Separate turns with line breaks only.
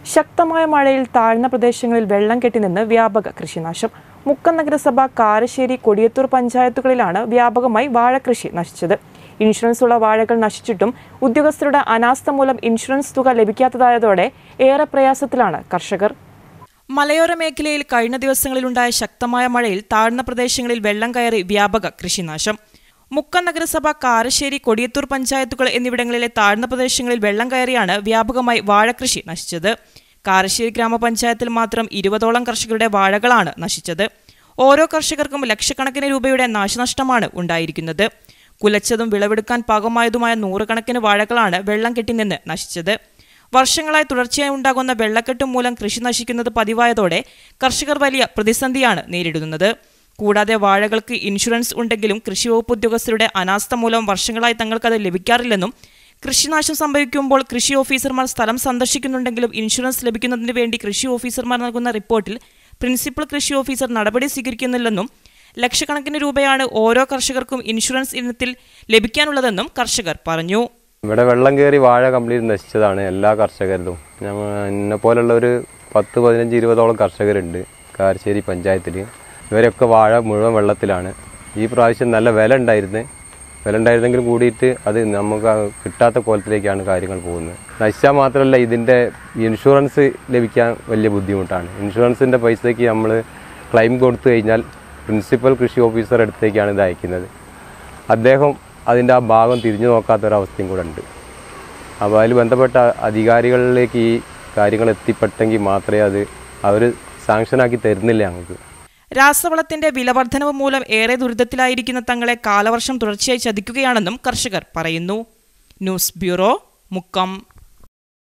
ശക്തമായ മഴയിൽ താഴ്ന്ന പ്രദേശങ്ങളിൽ വെള്ളം കെട്ടിനിന്ന് വ്യാപക കൃഷിനാശം മുക്കം നഗരസഭ കാരശ്ശേരി കൊടിയത്തൂർ പഞ്ചായത്തുകളിലാണ് വ്യാപകമായി വാഴകൃഷി നശിച്ചത് ഇൻഷുറൻസ് ഉള്ള വാഴകൾ നശിച്ചിട്ടും ഉദ്യോഗസ്ഥരുടെ അനാസ്ഥ മൂലം ഇൻഷുറൻസ് തുക ലഭിക്കാത്തതായതോടെ ഏറെ പ്രയാസത്തിലാണ് കർഷകർ മലയോര മേഖലയിൽ കഴിഞ്ഞ ദിവസങ്ങളിലുണ്ടായ ശക്തമായ മഴയിൽ താഴ്ന്ന പ്രദേശങ്ങളിൽ വെള്ളം കയറി വ്യാപക കൃഷിനാശം മുക്കം നഗരസഭ കാരശ്ശേരി കൊടിയത്തൂർ പഞ്ചായത്തുകൾ എന്നിവിടങ്ങളിലെ താഴ്ന്ന പ്രദേശങ്ങളിൽ വെള്ളം കയറിയാണ് വ്യാപകമായി വാഴകൃഷി നശിച്ചത് കാരശ്ശേരി ഗ്രാമപഞ്ചായത്തിൽ മാത്രം ഇരുപതോളം കർഷകരുടെ വാഴകളാണ് നശിച്ചത് ഓരോ കർഷകർക്കും ലക്ഷക്കണക്കിന് രൂപയുടെ നാശനഷ്ടമാണ് ഉണ്ടായിരിക്കുന്നത് കുലച്ചതും വിളവെടുക്കാൻ പാകമായതുമായ നൂറുകണക്കിന് വാഴകളാണ് വെള്ളം കെട്ടിനിന്ന് നശിച്ചത് വർഷങ്ങളായി തുടർച്ചയായി ഉണ്ടാകുന്ന വെള്ളക്കെട്ട് മൂലം കൃഷി നശിക്കുന്നത് പതിവായതോടെ കർഷകർ വലിയ പ്രതിസന്ധിയാണ് നേരിടുന്നത് കൂടാതെ വാഴകൾക്ക് ഇൻഷുറൻസ് ഉണ്ടെങ്കിലും കൃഷി വകുപ്പ് ഉദ്യോഗസ്ഥരുടെ അനാസ്ഥ മൂലം വർഷങ്ങളായി തങ്ങൾക്കത് ലഭിക്കാറില്ലെന്നും കൃഷിനാശം സംഭവിക്കുമ്പോൾ കൃഷി ഓഫീസർമാർ സ്ഥലം സന്ദർശിക്കുന്നുണ്ടെങ്കിലും ഇൻഷുറൻസ് ലഭിക്കുന്നതിന് വേണ്ടി കൃഷി ഓഫീസർമാർ നൽകുന്ന റിപ്പോർട്ടിൽ പ്രിൻസിപ്പൽ കൃഷി ഓഫീസർ നടപടി സ്വീകരിക്കുന്നില്ലെന്നും ലക്ഷക്കണക്കിന് രൂപയാണ് ഓരോ കർഷകർക്കും ഇൻഷുറൻസ് ഇനത്തിൽ ലഭിക്കാനുള്ളതെന്നും കർഷകർ പറഞ്ഞു
ഇവിടെ വെള്ളം കയറി വാഴ കംപ്ലീറ്റ് നശിച്ചതാണ് എല്ലാ കർഷകരിലും ഞങ്ങൾ എന്നെ പോലുള്ള ഒരു പത്ത് പതിനഞ്ച് ഇരുപതോളം കർഷകരുണ്ട് കാരശ്ശേരി പഞ്ചായത്തിൽ ഇവരൊക്കെ വാഴ മുഴുവൻ വെള്ളത്തിലാണ് ഈ പ്രാവശ്യം നല്ല വില ഉണ്ടായിരുന്നു വില ഉണ്ടായിരുന്നെങ്കിലും കൂടിയിട്ട് അത് നമുക്ക് ആ കിട്ടാത്ത കോലത്തിലേക്കാണ് കാര്യങ്ങൾ പോകുന്നത് നശിച്ചാൽ മാത്രമല്ല ഇതിൻ്റെ ഇൻഷുറൻസ് ലഭിക്കാൻ വലിയ ബുദ്ധിമുട്ടാണ് ഇൻഷുറൻസിൻ്റെ പൈസയ്ക്ക് നമ്മൾ ക്ലെയിം കൊടുത്തു കഴിഞ്ഞാൽ പ്രിൻസിപ്പൽ കൃഷി ഓഫീസർ അടുത്തേക്കാണ് ഇത് അയക്കുന്നത് അദ്ദേഹം അതിൻ്റെ ആ ഭാഗം തിരിഞ്ഞു നോക്കാത്തൊരവസ്ഥയും കൂടെ ഉണ്ട് അപ്പോൾ അതിൽ ബന്ധപ്പെട്ട അധികാരികളിലേക്ക് ഈ കാര്യങ്ങൾ എത്തിപ്പെട്ടെങ്കിൽ മാത്രമേ അത് അവർ സാങ്ഷനാക്കി തരുന്നില്ല ഞങ്ങൾക്ക്
രാസവളത്തിന്റെ വിലവർദ്ധനവ് മൂലം ഏറെ ദുരിതത്തിലായിരിക്കുന്ന തങ്ങളെ കാലവർഷം തുടർച്ചയായി ചതിക്കുകയാണെന്നും കർഷകർ പറയുന്നു ന്യൂസ് ബ്യൂറോ മുക്കം